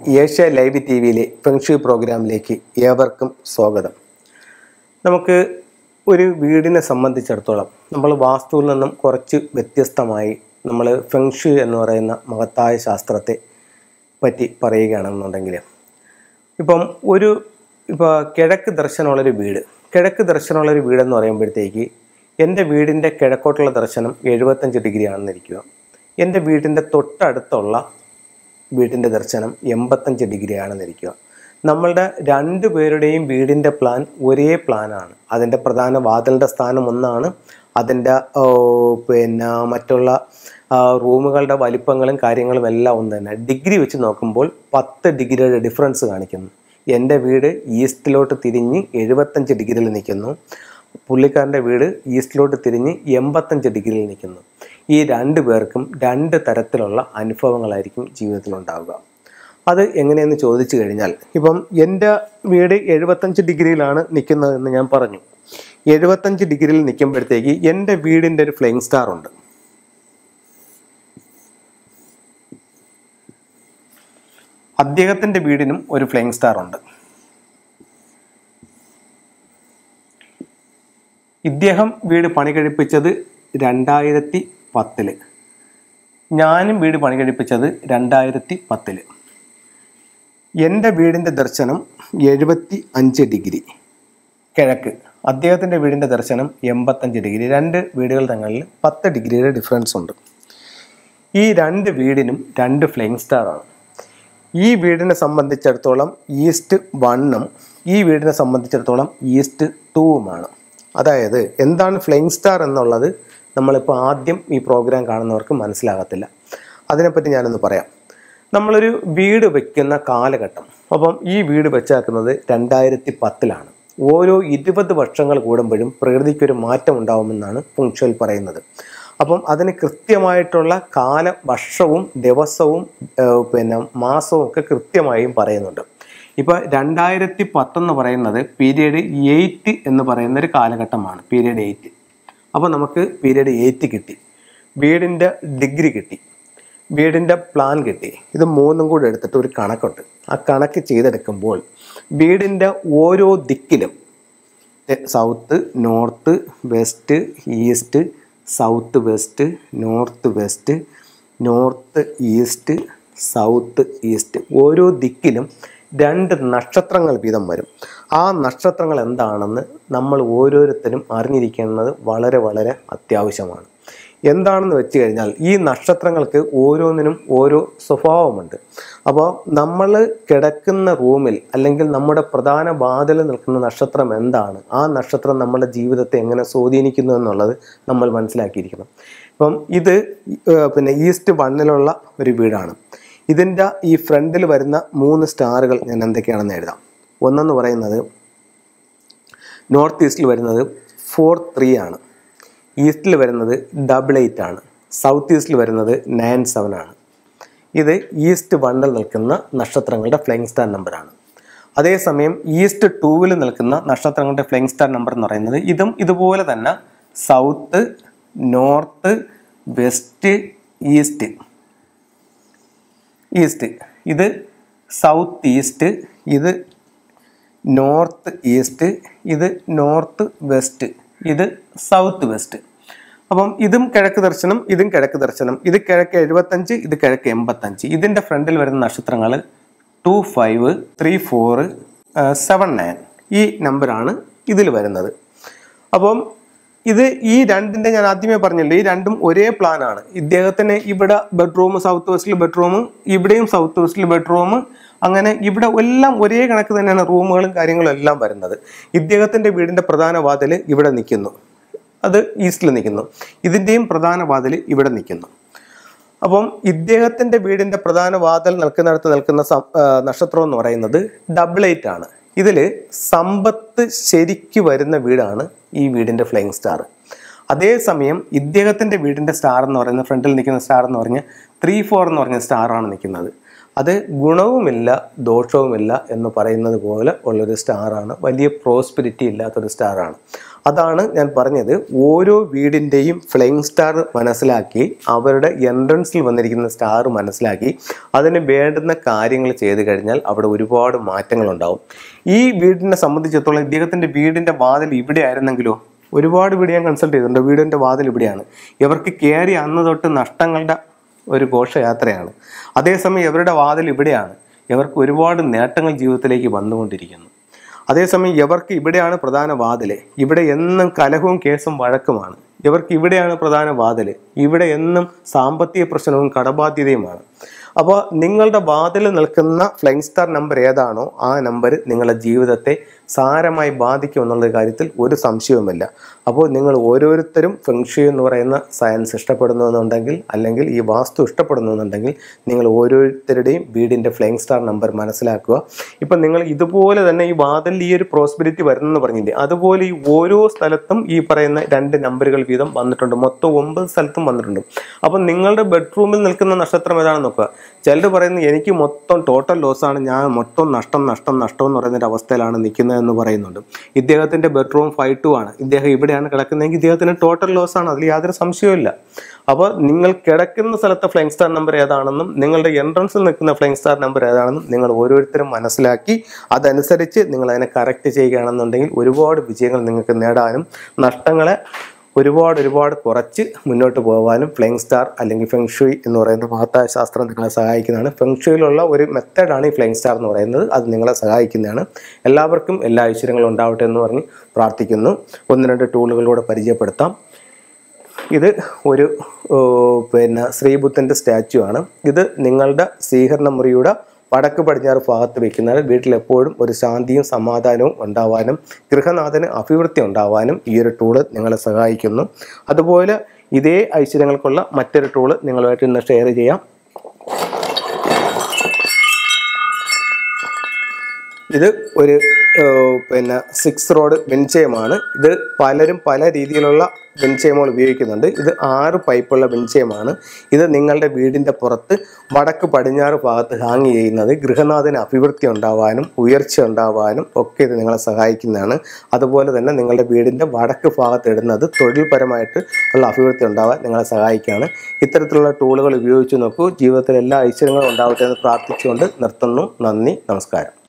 Asia live ടി വിയിലെ feng shui പ്രോഗ്രാമിലേക്ക് ഏവർക്കും സ്വാഗതം നമുക്ക് ഒരു വീടിനെ സംബന്ധിച്ചിടത്തോളം നമ്മൾ വാസ്തുവിൽ നിന്നും കുറച്ച് വ്യത്യസ്തമായി നമ്മൾ ഫെങ്ഷി എന്ന് പറയുന്ന മഹത്തായ ശാസ്ത്രത്തെ പറ്റി പറയുകയാണെന്നുണ്ടെങ്കിൽ ഇപ്പം ഒരു ഇപ്പോൾ കിഴക്ക് ദർശനമുള്ളൊരു വീട് കിഴക്ക് ദർശനമുള്ളൊരു വീടെന്ന് പറയുമ്പോഴത്തേക്ക് എൻ്റെ വീടിൻ്റെ കിഴക്കോട്ടുള്ള ദർശനം എഴുപത്തഞ്ച് ഡിഗ്രി ആണെന്നിരിക്കുക എൻ്റെ വീടിൻ്റെ തൊട്ടടുത്തുള്ള വീടിൻ്റെ ദർശനം എൺപത്തഞ്ച് ഡിഗ്രി ആണെന്നിരിക്കുക നമ്മളുടെ രണ്ട് പേരുടെയും വീടിൻ്റെ പ്ലാൻ ഒരേ പ്ലാനാണ് അതിൻ്റെ പ്രധാന വാതിലിൻ്റെ സ്ഥാനം ഒന്നാണ് അതിൻ്റെ ഓ, പിന്നെ മറ്റുള്ള ആ, റൂമുകളുടെ വലിപ്പങ്ങളും കാര്യങ്ങളും എല്ലാം ഒന്ന് തന്നെ ഡിഗ്രി വെച്ച് നോക്കുമ്പോൾ പത്ത് ഡിഗ്രിയുടെ ഡിഫറൻസ് കാണിക്കുന്നു എൻ്റെ വീട് ഈസ്റ്റിലോട്ട് തിരിഞ്ഞ് എഴുപത്തഞ്ച് ഡിഗ്രിയിൽ നിൽക്കുന്നു പുള്ളിക്കാരൻ്റെ വീട് ഈസ്റ്റിലോട്ട് തിരിഞ്ഞ് എൺപത്തഞ്ച് ഡിഗ്രിയിൽ നിൽക്കുന്നു ഈ രണ്ട് പേർക്കും രണ്ട് തരത്തിലുള്ള അനുഭവങ്ങളായിരിക്കും ജീവിതത്തിൽ ഉണ്ടാവുക അത് എങ്ങനെയെന്ന് ചോദിച്ചു കഴിഞ്ഞാൽ ഇപ്പം എൻ്റെ വീട് എഴുപത്തഞ്ച് ഡിഗ്രിയിലാണ് നിൽക്കുന്നതെന്ന് ഞാൻ പറഞ്ഞു എഴുപത്തഞ്ച് ഡിഗ്രിയിൽ നിൽക്കുമ്പോഴത്തേക്ക് എൻ്റെ വീടിൻ്റെ ഒരു ഫ്ലെയിങ് സ്റ്റാർ ഉണ്ട് അദ്ദേഹത്തിൻ്റെ വീടിനും ഒരു ഫ്ലെയിങ് സ്റ്റാർ ഉണ്ട് ഇദ്ദേഹം വീട് പണി കഴിപ്പിച്ചത് രണ്ടായിരത്തി പത്തില് ഞാനും വീട് പണി കഴിപ്പിച്ചത് രണ്ടായിരത്തി പത്തില് എൻ്റെ വീടിൻ്റെ ദർശനം എഴുപത്തി അഞ്ച് ഡിഗ്രി കിഴക്ക് അദ്ദേഹത്തിൻ്റെ വീടിൻ്റെ ദർശനം എൺപത്തഞ്ച് ഡിഗ്രി രണ്ട് വീടുകൾ തങ്ങളിൽ പത്ത് ഡിഗ്രിയുടെ ഡിഫറൻസ് ഉണ്ട് ഈ രണ്ട് വീടിനും രണ്ട് ഫ്ലെയിങ് സ്റ്റാറാണ് ഈ വീടിനെ സംബന്ധിച്ചിടത്തോളം ഈസ്റ്റ് വണ്ണും ഈ വീടിനെ സംബന്ധിച്ചിടത്തോളം ഈസ്റ്റ് ടൂവുമാണ് അതായത് എന്താണ് ഫ്ലെയിങ് സ്റ്റാർ എന്നുള്ളത് നമ്മളിപ്പോൾ ആദ്യം ഈ പ്രോഗ്രാം കാണുന്നവർക്ക് മനസ്സിലാകത്തില്ല അതിനെപ്പറ്റി ഞാനൊന്ന് പറയാം നമ്മളൊരു വീട് വെക്കുന്ന കാലഘട്ടം അപ്പം ഈ വീട് വെച്ചാക്കുന്നത് രണ്ടായിരത്തി പത്തിലാണ് ഓരോ ഇരുപത് വർഷങ്ങൾ കൂടുമ്പോഴും പ്രകൃതിക്കൊരു മാറ്റം ഉണ്ടാവുമെന്നാണ് പുങ്ഷൽ പറയുന്നത് അപ്പം അതിന് കൃത്യമായിട്ടുള്ള കാല വർഷവും ദിവസവും ഏഹ് പിന്നെ മാസവും ഒക്കെ കൃത്യമായും പറയുന്നുണ്ട് ഇപ്പോൾ രണ്ടായിരത്തി പത്തെന്ന് പറയുന്നത് പീരീഡ് എയ്റ്റ് എന്ന് പറയുന്ന ഒരു കാലഘട്ടമാണ് പീരീഡ് എയ്റ്റ് അപ്പോൾ നമുക്ക് പീരീഡ് എയ്റ്റ് കിട്ടി വീടിൻ്റെ ഡിഗ്രി കിട്ടി വീടിൻ്റെ പ്ലാൻ കിട്ടി ഇത് മൂന്നും കൂടെ എടുത്തിട്ട് ഒരു കണക്കുണ്ട് ആ കണക്ക് ചെയ്തെടുക്കുമ്പോൾ വീടിൻ്റെ ഓരോ ദിക്കിലും south north west east south west north west north east south east ഓരോ ദിക്കിലും രണ്ട് നക്ഷത്രങ്ങൾ വീതം വരും ആ നക്ഷത്രങ്ങൾ എന്താണെന്ന് നമ്മൾ ഓരോരുത്തരും അറിഞ്ഞിരിക്കുന്നത് വളരെ വളരെ അത്യാവശ്യമാണ് എന്താണെന്ന് വെച്ച് കഴിഞ്ഞാൽ ഈ നക്ഷത്രങ്ങൾക്ക് ഓരോന്നിനും ഓരോ സ്വഭാവമുണ്ട് അപ്പോൾ നമ്മൾ കിടക്കുന്ന റൂമിൽ അല്ലെങ്കിൽ നമ്മുടെ പ്രധാന വാതിൽ നിൽക്കുന്ന നക്ഷത്രം എന്താണ് ആ നക്ഷത്രം നമ്മുടെ ജീവിതത്തെ എങ്ങനെ സ്വാധീനിക്കുന്നു എന്നുള്ളത് നമ്മൾ മനസ്സിലാക്കിയിരിക്കണം അപ്പം ഇത് ഏഹ്, പിന്നെ ഈസ്റ്റ് വണ്ണിലുള്ള ഒരു വീടാണ് ഇതിൻ്റെ ഈ ഫ്രണ്ടിൽ വരുന്ന മൂന്ന് സ്റ്റാറുകൾ ഞാൻ എന്തൊക്കെയാണെന്ന് എഴുതാം ഒന്നെന്ന് പറയുന്നത് നോർത്ത് ഈസ്റ്റിൽ വരുന്നത് ഫോർ ത്രീ ആണ് ഈസ്റ്റിൽ വരുന്നത് ഡബിൾ എയ്റ്റ് ആണ് സൗത്ത് ഈസ്റ്റിൽ വരുന്നത് നയൻ സെവൻ ആണ് ഇത് ഈസ്റ്റ് വണ്ണിൽ നിൽക്കുന്ന നക്ഷത്രങ്ങളുടെ ഫ്ലൈങ് സ്റ്റാർ നമ്പറാണ് അതേസമയം ഈസ്റ്റ് ടൂവിൽ നിൽക്കുന്ന നക്ഷത്രങ്ങളുടെ ഫ്ലൈങ് സ്റ്റാർ നമ്പർ എന്ന് പറയുന്നത് ഇതും ഇതുപോലെ തന്നെ south north west east east ഇത് സൗത്ത് ഈസ്റ്റ് ഇത് നോർത്ത് ഈസ്റ്റ് ഇത് നോർത്ത് വെസ്റ്റ് ഇത് സൗത്ത് വെസ്റ്റ് അപ്പം ഇതും കിഴക്ക് ദർശനം ഇതും കിഴക്ക് ദർശനം ഇത് കിഴക്ക് എഴുപത്തഞ്ച് ഇത് കിഴക്ക് എൺപത്തഞ്ച് ഇതിൻ്റെ ഫ്രണ്ടിൽ വരുന്ന നക്ഷത്രങ്ങൾ two five three four seven nine ഈ നമ്പറാണ് ഇതിൽ വരുന്നത് അപ്പം ഇത് ഈ രണ്ടിൻ്റെ ഞാൻ ആദ്യമേ പറഞ്ഞല്ലോ ഈ രണ്ടും ഒരേ പ്ലാനാണ് ഇദ്ദേഹത്തിന് ഇവിടെ ബെഡ്റൂം സൗത്ത് വെസ്റ്റിൽ ബെഡ്റൂം ഇവിടെയും സൗത്ത് വെസ്റ്റിൽ ബെഡ്റൂം അങ്ങനെ ഇവിടെ എല്ലാം ഒരേ കണക്ക് തന്നെയാണ് റൂമുകളും കാര്യങ്ങളും എല്ലാം വരുന്നത് ഇദ്ദേഹത്തിൻ്റെ വീടിൻ്റെ പ്രധാന വാതിൽ ഇവിടെ നിൽക്കുന്നു അത് ഈസ്റ്റിൽ നിൽക്കുന്നു ഇതിൻ്റെയും പ്രധാന വാതിൽ ഇവിടെ നിൽക്കുന്നു അപ്പം ഇദ്ദേഹത്തിൻ്റെ വീടിൻ്റെ പ്രധാന വാതിൽ നിൽക്കുന്നിടത്ത് നിൽക്കുന്ന സം- ആ, നക്ഷത്രം എന്ന് പറയുന്നത് ഡബിൾ എയ്റ്റ് ആണ് ഇതിൽ സമ്പത്ത് ശരിക്ക് വരുന്ന വീടാണ് ഈ വീടിൻ്റെ ഫ്ലൈങ് സ്റ്റാർ അതേസമയം ഇദ്ദേഹത്തിൻ്റെ വീടിൻ്റെ സ്റ്റാർ എന്ന് പറയുന്ന ഫ്രണ്ടിൽ നിൽക്കുന്ന സ്റ്റാർ എന്ന് പറഞ്ഞാൽ ത്രീ ഫോർ എന്ന് പറഞ്ഞ സ്റ്റാറാണ് നിൽക്കുന്നത് അത് ഗുണവുമില്ല ദോഷവുമില്ല എന്ന് പറയുന്നത് പോലെ ഉള്ളൊരു സ്റ്റാറാണ് വലിയ പ്രോസ്പിരിറ്റി ഇല്ലാത്തൊരു സ്റ്റാറാണ് അതാണ് ഞാൻ പറഞ്ഞത് ഓരോ വീടിൻ്റെയും ഫ്ലെയിങ് സ്റ്റാർ മനസ്സിലാക്കി അവരുടെ എൻട്രൻസിൽ വന്നിരിക്കുന്ന സ്റ്റാർ മനസ്സിലാക്കി അതിന് വേണ്ടുന്ന കാര്യങ്ങൾ ചെയ്തു കഴിഞ്ഞാൽ അവിടെ ഒരുപാട് മാറ്റങ്ങളുണ്ടാവും ഈ വീടിനെ സംബന്ധിച്ചിടത്തോളം ഇദ്ദേഹത്തിൻ്റെ വീടിൻ്റെ വാതിൽ ഇവിടെ ആയിരുന്നെങ്കിലോ ഒരുപാട് വീട് ഞാൻ കൺസൾട്ട് ചെയ്തിട്ടുണ്ട് വീടിൻ്റെ വാതിൽ ഇവിടെയാണ് ഇവർക്ക് കയറി അന്ന് തൊട്ട് നഷ്ടങ്ങളുടെ ഒരു ഘോഷയാത്രയാണ് അതേസമയം ഇവരുടെ വാതിൽ ഇവിടെയാണ് ഇവർക്ക് ഒരുപാട് നേട്ടങ്ങൾ ജീവിതത്തിലേക്ക് വന്നുകൊണ്ടിരിക്കുന്നു അതേസമയം ഇവർക്ക് ഇവിടെയാണ് പ്രധാന വാതില് ഇവിടെ എന്നും കലഹവും കേസും വഴക്കുമാണ് ഇവർക്ക് ഇവിടെയാണ് പ്രധാന വാതില് ഇവിടെ എന്നും സാമ്പത്തിക പ്രശ്നവും കടബാധ്യതയുമാണ് അപ്പോൾ നിങ്ങളുടെ വാതിൽ നിൽക്കുന്ന ഫ്ലൈങ് സ്റ്റാർ നമ്പർ ഏതാണോ ആ നമ്പർ നിങ്ങളുടെ ജീവിതത്തെ സാരമായി ബാധിക്കും എന്നുള്ള കാര്യത്തിൽ ഒരു സംശയവുമില്ല അപ്പോൾ നിങ്ങൾ ഓരോരുത്തരും ഫെങ്ഷി എന്ന് പറയുന്ന സയൻസ് ഇഷ്ടപ്പെടുന്നുവെന്നുണ്ടെങ്കിൽ അല്ലെങ്കിൽ ഈ വാസ്തു ഇഷ്ടപ്പെടുന്നുവെന്നുണ്ടെങ്കിൽ നിങ്ങൾ ഓരോരുത്തരുടെയും വീടിൻ്റെ ഫ്ലൈങ് സ്റ്റാർ നമ്പർ മനസ്സിലാക്കുക ഇപ്പം നിങ്ങൾ ഇതുപോലെ തന്നെ ഈ വാതിലിൽ ഈ ഒരു പ്രോസ്പെരിറ്റി വരുന്നെന്ന് പറഞ്ഞില്ലേ അതുപോലെ ഈ ഓരോ സ്ഥലത്തും ഈ പറയുന്ന രണ്ട് നമ്പറുകൾ വീതം വന്നിട്ടുണ്ട് മൊത്തം ഒമ്പത് സ്ഥലത്തും വന്നിട്ടുണ്ട് അപ്പം നിങ്ങളുടെ ബെഡ്റൂമിൽ നിൽക്കുന്ന നക്ഷത്രം ഏതാണെന്ന് നോക്കുക ചിലർ പറയുന്നത് എനിക്ക് മൊത്തം ടോട്ടൽ ലോസാണ് ഞാൻ മൊത്തം നഷ്ടം നഷ്ടം നഷ്ടം എന്ന് പറയുന്ന ഒരു അവസ്ഥയിലാണ് നിൽക്കുന്നതെന്ന് പറയുന്നുണ്ട് ഇദ്ദേഹത്തിൻ്റെ ബെഡ്റൂം ഫൈവ് ടു ആണ് ഇദ്ദേഹം ഇവിടെയാണ് കിടക്കുന്നതെങ്കിൽ ഇദ്ദേഹത്തിന് ടോട്ടൽ ലോസ് ആണ് അതിൽ യാതൊരു സംശയവുമില്ല അപ്പോൾ നിങ്ങൾ കിടക്കുന്ന സ്ഥലത്തെ ഫ്ലൈങ് സ്റ്റാർ നമ്പർ ഏതാണെന്നും നിങ്ങളുടെ എൻട്രൻസിൽ നിൽക്കുന്ന ഫ്ലൈങ് സ്റ്റാർ നമ്പർ ഏതാണെന്നും നിങ്ങൾ ഓരോരുത്തരും മനസ്സിലാക്കി അതനുസരിച്ച് നിങ്ങൾ അതിനെ കറക്റ്റ് ചെയ്യുകയാണെന്നുണ്ടെങ്കിൽ ഒരുപാട് വിജയങ്ങൾ നിങ്ങൾക്ക് നേടാനും നഷ്ടങ്ങളെ ഒരുപാട് ഒരുപാട് കുറച്ച് മുന്നോട്ട് പോകാനും ഫ്ലൈങ് സ്റ്റാർ അല്ലെങ്കിൽ ഫെങ്ഷുയി എന്ന് പറയുന്ന മഹത്തായ ശാസ്ത്രം നിങ്ങളെ സഹായിക്കുന്നതാണ് ഫെങ്ഷുയിലുള്ള ഒരു മെത്തഡാണ് ഈ ഫ്ലൈങ് സ്റ്റാർ എന്ന് പറയുന്നത് അത് നിങ്ങളെ സഹായിക്കുന്നതാണ് എല്ലാവർക്കും എല്ലാ ഐശ്വര്യങ്ങളും ഉണ്ടാവട്ടെ എന്ന് പറഞ്ഞ് പ്രാർത്ഥിക്കുന്നു ഒന്ന് രണ്ട് ടൂളുകളിലൂടെ പരിചയപ്പെടുത്താം ഇത് ഒരു ഓ, പിന്നെ ശ്രീബുദ്ധൻ്റെ സ്റ്റാച്ചു ആണ് ഇത് നിങ്ങളുടെ സ്വീകരണ മുറിയുടെ വടക്ക് പടിഞ്ഞാറ് ഭാഗത്ത് വെക്കുന്നത് വീട്ടിൽ എപ്പോഴും ഒരു ശാന്തിയും സമാധാനവും ഉണ്ടാവാനും ഗൃഹനാഥന് അഭിവൃദ്ധി ഉണ്ടാവാനും ഈ ഒരു ടൂള് നിങ്ങളെ സഹായിക്കുന്നു അതുപോലെ ഇതേ ഐശ്വര്യങ്ങൾക്കുള്ള മറ്റൊരു ടൂള് നിങ്ങളുമായിട്ട് ഇന്ന് ഷെയർ ചെയ്യാം ഇത് ഒരു ഏഹ്, പിന്നെ സിക്സ് റോഡ് വിൻചയമാണ് ഇത് പലരും പല രീതിയിലുള്ള വിൻചയമുകൾ ഉപയോഗിക്കുന്നുണ്ട് ഇത് ആറ് പൈപ്പുള്ള വിൻചയമാണ് ഇത് നിങ്ങളുടെ വീടിൻ്റെ പുറത്ത് വടക്ക് പടിഞ്ഞാറ് ഭാഗത്ത് ഹാങ് ചെയ്യുന്നത് ഗൃഹനാഥന് അഭിവൃദ്ധി ഉണ്ടാവാനും ഉയർച്ച ഉണ്ടാവാനും ഒക്കെ ഇത് നിങ്ങളെ സഹായിക്കുന്നതാണ് അതുപോലെ തന്നെ നിങ്ങളുടെ വീടിൻ്റെ വടക്ക് ഭാഗത്ത് ഇടുന്നത് തൊഴിൽപരമായിട്ട് ഉള്ള അഭിവൃദ്ധി ഉണ്ടാവാൻ നിങ്ങളെ സഹായിക്കുകയാണ് ഇത്തരത്തിലുള്ള ടൂളുകൾ ഉപയോഗിച്ച് നോക്കൂ ജീവിതത്തിൽ എല്ലാ ഐശ്വര്യങ്ങളും ഉണ്ടാവട്ടെ എന്ന് പ്രാർത്ഥിച്ചുകൊണ്ട് നിർത്തുന്നു നന്ദി നമസ്കാരം